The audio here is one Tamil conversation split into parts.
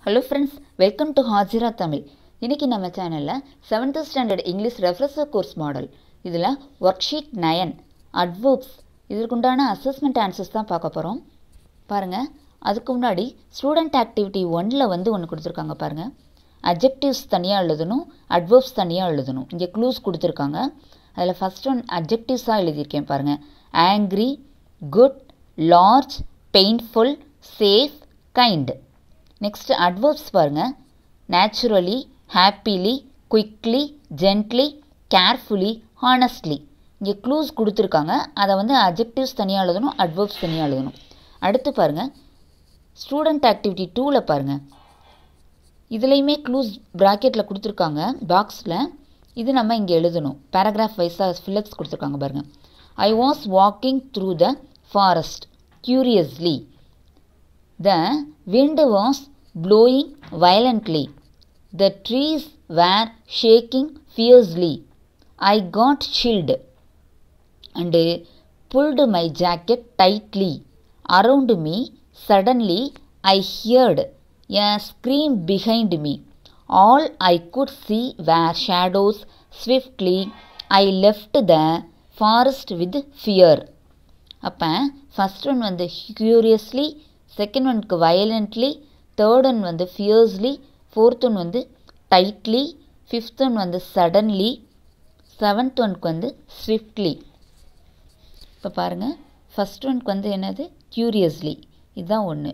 Hello friends welcome to Hajira Tamil இன்றைக்கி நம்ம சேனலில் seventh standard English refresher course model இதில் ஒர்க் ஷீட் நயன் அட்வர்ப்ஸ் இதற்குண்டான அசஸ்மெண்ட் ஆன்சர்ஸ் தான் பார்க்க போகிறோம் பாருங்கள் அதுக்கு முன்னாடி ஸ்டூடெண்ட் ஆக்டிவிட்டி ஒன்னில் வந்து ஒன்று கொடுத்துருக்காங்க பாருங்கள் அப்ஜெக்டிவ்ஸ் தனியாக எழுதணும் அட்வர்ப்ஸ் தனியாக எழுதணும் இங்கே க்ளூஸ் கொடுத்துருக்காங்க அதில் ஃபஸ்ட் ஒன் அப்ஜெக்டிவ்ஸாக எழுதியிருக்கேன் பாருங்கள் angry good large painful safe kind next adverbs பாருங்கள் naturally happily quickly gently carefully honestly இங்கே க்ளூஸ் கொடுத்துருக்காங்க அதை வந்து அப்ஜெக்டிவ்ஸ் தனியாக எழுதணும் அட்வர்ப்ஸ் தனியாக எழுதணும் அடுத்து பாருங்கள் ஸ்டூடெண்ட் ஆக்டிவிட்டி டூவில் பாருங்கள் இதுலேயுமே க்ளூஸ் ப்ராக்கெட்டில் கொடுத்துருக்காங்க பாக்ஸில் இது நம்ம இங்கே எழுதணும் பேராகிராஃப் வைஸாக ஃபில்லப்ஸ் கொடுத்துருக்காங்க பாருங்கள் I was walking through the forest curiously The wind was blowing violently. The trees were shaking fiercely. I got chilled and pulled my jacket tightly. Around me, suddenly, I heard a scream behind me. All I could see were shadows. Swiftly, I left the forest with fear. அப்போ ஃபஸ்ட் ஒன் வந்து க்யூரியஸ்லி செகண்ட் ஒனுக்கு வயலண்ட்லி தேர்ட் ஒன் வந்து ஃபியர்ஸ்லி ஃபோர்த் ஒன் வந்து டைட்லி ஃபிஃப்த் ஒன் வந்து சடன்லி செவன்த் ஒனுக்கு வந்து ஸ்விஃப்ட்லி இப்போ பாருங்கள் ஃபஸ்ட் ஒனுக்கு வந்து என்னது க்யூரியஸ்லி இதுதான் ஒன்று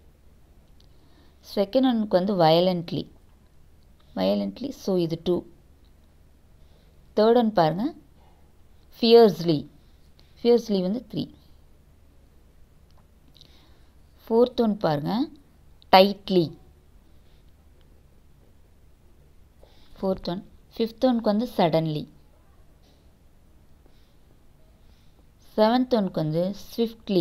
செகண்ட் ஒனுக்கு வந்து வயலண்ட்லி வயலண்ட்லி ஸோ இது டூ தேர்ட் ஒன் பாருங்கள் ஃபியர்ஸ்லி ஃபியர்ஸ்லி வந்து த்ரீ ஃபோர்த் ஒன் பாருங்கள் டைட்லி ஃபோர்த் ஒன் ஃபிஃப்த் ஒனுக்கு வந்து சடன்லி செவன்த் ஒனுக்கு வந்து ஸ்விஃப்ட்லி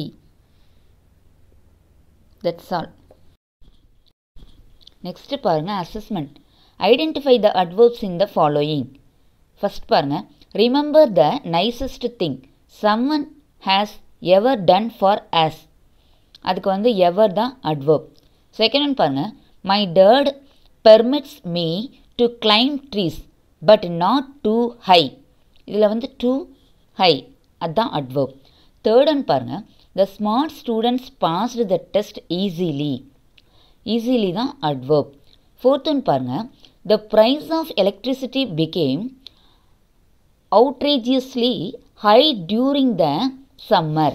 தட்ஸ் ஆல் நெக்ஸ்ட்டு பாருங்கள் assessment identify the adverbs in the following first பாருங்கள் remember the nicest thing someone has ever done for us அதுக்கு வந்து எவர் தான் அட்வர்ப் செகண்ட் ஒன் பாருங்கள் மை டேர்ட் permits me to climb trees but not two high இதில் வந்து டூ ஹை அதுதான் அட்வர்ப் தேர்ட் ஒன் பாருங்கள் the smart students passed the test easily easily தான் அட்வர்ப் ஃபோர்த் ஒன் பாருங்கள் the price of electricity became outrageously high during the summer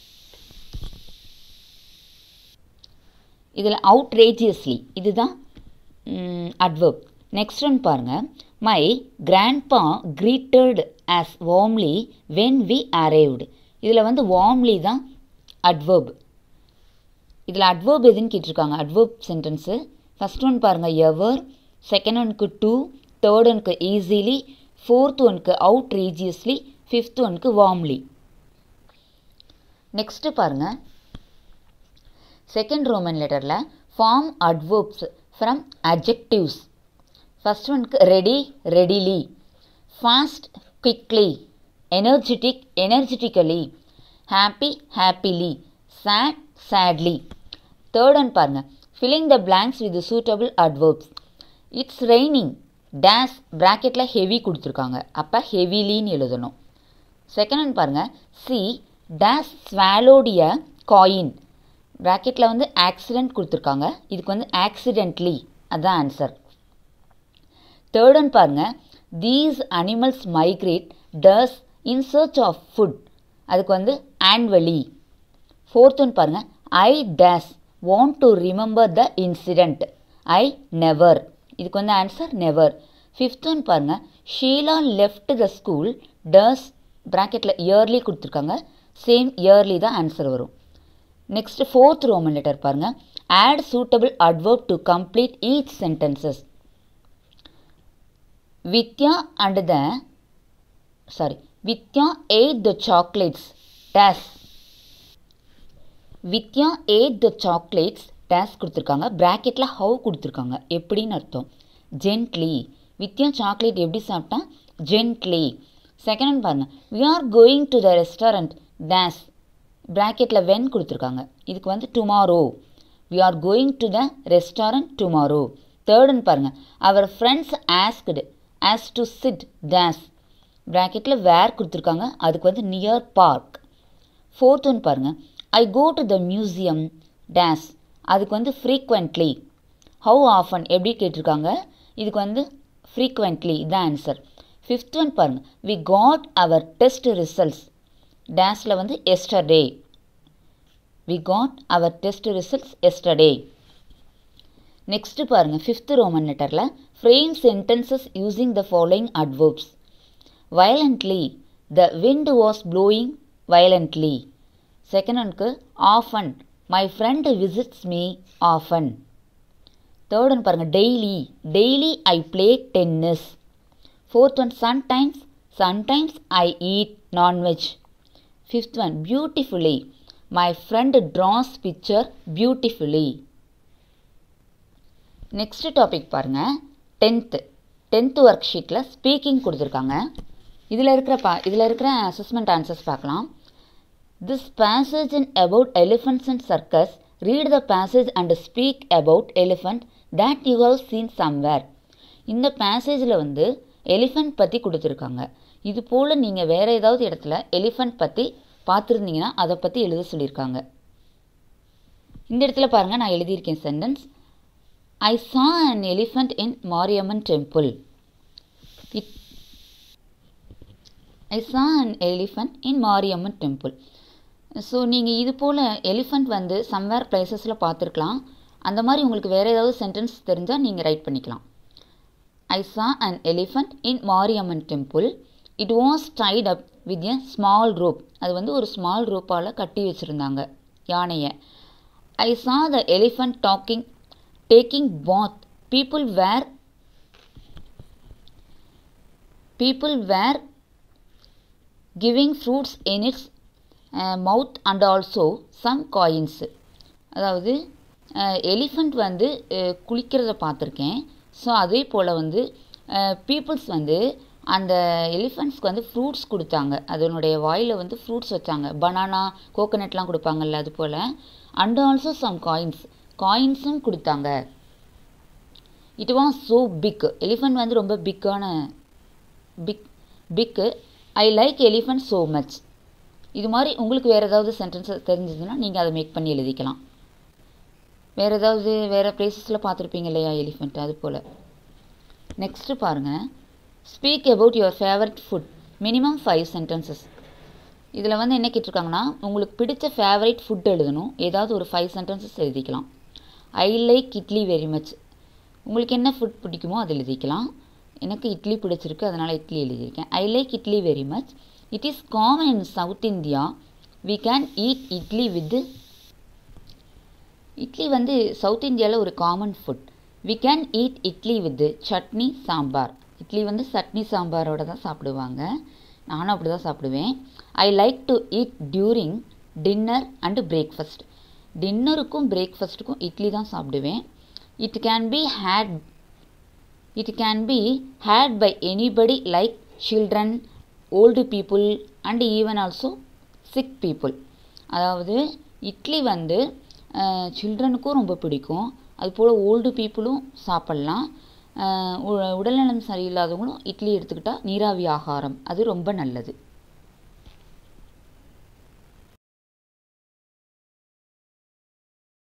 இதில் outrageously இதுதான் அட்வர்ப் நெக்ஸ்ட் ஒன் பாருங்கள் my grandpa greeted as warmly when we arrived இதில் வந்து வார்ம்லி தான் அட்வர்ப் இதில் அட்வர்ப் எதுன்னு கேட்டிருக்காங்க அட்வர்ப் சென்டென்ஸு ஃபஸ்ட் ஒன் பாருங்கள் எவர் செகண்ட் ஒனுக்கு டூ தேர்ட் ஒனுக்கு ஈஸிலி ஃபோர்த் ஒனுக்கு அவுட் ரீஜியஸ்லி ஃபிஃப்த் ஒனுக்கு வார்ம்லி நெக்ஸ்ட்டு பாருங்கள் செகண்ட் ரோமன் லெட்டரில் form adverbs from adjectives first ஒனுக்கு ready readily fast quickly energetic energetically happy happily sad sadly third one பாருங்கள் filling the blanks with suitable adverbs it's raining dash ப்ராக்கெட்டில் ஹெவி கொடுத்துருக்காங்க அப்போ ஹெவிலின்னு எழுதணும் செகண்ட் ஒன் பாருங்கள் சி டேஸ் ஸ்வாலோடிய காயின் ப்ராக்கெட்டில் வந்து ஆக்சிடெண்ட் கொடுத்துருக்காங்க இதுக்கு வந்து ஆக்சிடென்ட்லி அதுதான் ஆன்சர் தேர்ட் ஒன் பாருங்கள் these animals migrate dash in search of food அதுக்கு வந்து ஆன்வலி ஃபோர்த் ஒன் பாருங்கள் I dash want to remember the incident I never இதுக்கு வந்து ஆன்சர் நெவர் ஃபிஃப்த் ஒன் பாருங்கள் Sheela left the school dash ப்ராக்கெட்டில் இயர்லி கொடுத்துருக்காங்க சேம் இயர்லி தான் ஆன்சர் வரும் நெக்ஸ்ட் ஃபோர்த் ரோமன் லெட்டர் பாருங்கள் add suitable adverb to complete each sentences Vidya and the sorry Vidya ate the chocolates days Vidya ate the chocolates dash கொடுத்துருக்காங்க ப்ராக்கெட்டில் ஹவு கொடுத்துருக்காங்க எப்படின்னு அர்த்தம் ஜென்ட்லி வித்யா சாக்லேட் எப்படி சாப்பிட்டா ஜென்ட்லி செகண்ட் ஒன் பாருங்கள் we are going to the restaurant days ப்ராக்கெட்டில் வென் கொடுத்துருக்காங்க இதுக்கு வந்து tomorrow we are going to the restaurant tomorrow தேர்டுன்னு பாருங்கள் our friends asked us to sit days ப்ராக்கெட்டில் வேர் கொடுத்துருக்காங்க அதுக்கு வந்து நியர் பார்க் ஃபோர்த் ஒன் பாருங்கள் I go to the museum days அதுக்கு வந்து ஃப்ரீக்வெண்ட்லி ஹவு ஆஃபன் எப்படி கேட்டிருக்காங்க இதுக்கு வந்து ஃப்ரீக்வெண்ட்லி இதான் ஆன்சர் ஃபிஃப்த் ஒன் பாருங்கள் we got our test results டேஸில் வந்து yesterday we got our test results yesterday next பாருங்கள் ஃபிஃப்த்து ரோமன் லெட்டரில் frame sentences using the following adverbs violently the wind was blowing violently second ஒன்க்கு often my friend visits me often third one பாருங்கள் daily daily I play tennis fourth one sometimes sometimes I eat nonveg fifth one beautifully my friend draws picture beautifully next topic பாருங்கள் டென்த்து டென்த்து ஒர்க் ஷீட்டில் ஸ்பீக்கிங் கொடுத்துருக்காங்க இதில் இருக்கிற பா இதில் இருக்கிற அசஸ்மெண்ட் ஆன்சர்ஸ் பார்க்கலாம் this passage in about elephants and circus read the passage and speak about elephant that you have seen somewhere இந்த பேசேஜில் வந்து எலிஃபண்ட் பற்றி கொடுத்துருக்காங்க இது போல் நீங்கள் வேறு ஏதாவது இடத்துல எலிஃபண்ட் பற்றி பார்த்துருந்தீங்கன்னா அதை பற்றி எழுத சொல்லியிருக்காங்க இந்த இடத்துல பாருங்கள் நான் எழுதியிருக்கேன் sentence I saw an elephant in Mariamman temple it I saw an elephant in Mariamman temple so நீங்கள் இது போல் எலிஃபண்ட் வந்து சம்வேர் பிளேசஸில் பார்த்துருக்கலாம் அந்த மாதிரி உங்களுக்கு வேறு ஏதாவது சென்டென்ஸ் தெரிஞ்சால் நீங்கள் ரைட் பண்ணிக்கலாம் I saw an elephant in Mariamman temple it was tied up with a small rope அது வந்து ஒரு ஸ்மால் ரோப்பால் கட்டி வச்சுருந்தாங்க யானையை I saw the elephant talking taking bath people were people were giving fruits in its mouth and also some coins அதாவது எலிஃபண்ட் வந்து குளிக்கிறத பார்த்துருக்கேன் ஸோ அதே போல் வந்து பீப்புள்ஸ் வந்து அந்த எலிஃபண்ட்ஸ்க்கு வந்து ஃப்ரூட்ஸ் கொடுத்தாங்க அதனுடைய வாயில் வந்து ஃப்ரூட்ஸ் வச்சாங்க பனானா கோகோனட்லாம் கொடுப்பாங்கல்ல அது போல் அண்ட் ஆல்சோ சம் காயின்ஸ் காயின்ஸும் கொடுத்தாங்க it was so big elephant வந்து ரொம்ப பிக்கான big big I like elephant so much இது மாதிரி உங்களுக்கு வேறு ஏதாவது சென்டென்ஸ் தெரிஞ்சதுன்னா நீங்கள் அதை மேக் பண்ணி எழுதிக்கலாம் வேறு ஏதாவது வேறு பிளேசஸில் பார்த்துருப்பீங்க இல்லையா எலிஃபெண்ட் அது போல் நெக்ஸ்ட்டு பாருங்கள் speak about your favourite food minimum five sentences இதில் வந்து என்ன கேட்டிருக்காங்கன்னா உங்களுக்கு பிடிச்ச ஃபேவரட் ஃபுட் எழுதணும் ஏதாவது ஒரு ஃபைவ் சென்டென்சஸ் எழுதிக்கலாம் I like idli very much உங்களுக்கு என்ன ஃபுட் பிடிக்குமோ அது எழுதிக்கலாம் எனக்கு இட்லி பிடிச்சிருக்கு அதனால் இட்லி எழுதியிருக்கேன் I like idli very much it is common in South India we can eat idli with idli வந்து சவுத் இந்தியாவில் ஒரு common food we can eat idli with chutney sambar idli வந்து சட்னி சாம்பாரோட தான் சாப்பிடுவாங்க நானும் அப்படி தான் சாப்பிடுவேன் I like to eat during dinner and breakfast டின்னருக்கும் பிரேக்ஃபாஸ்ட்டுக்கும் இட்லி தான் சாப்பிடுவேன் it can be had it can be had by anybody like children old people and even also sick people அதாவது இட்லி வந்து சில்ட்ரனுக்கும் ரொம்ப பிடிக்கும் அதுபோல் ஓல்டு பீப்புளும் சாப்பிட்லாம் உடல்நலம் சரியில்லாதவங்களும் இட்லி எடுத்துக்கிட்டால் நீராவி ஆகாரம் அது ரொம்ப நல்லது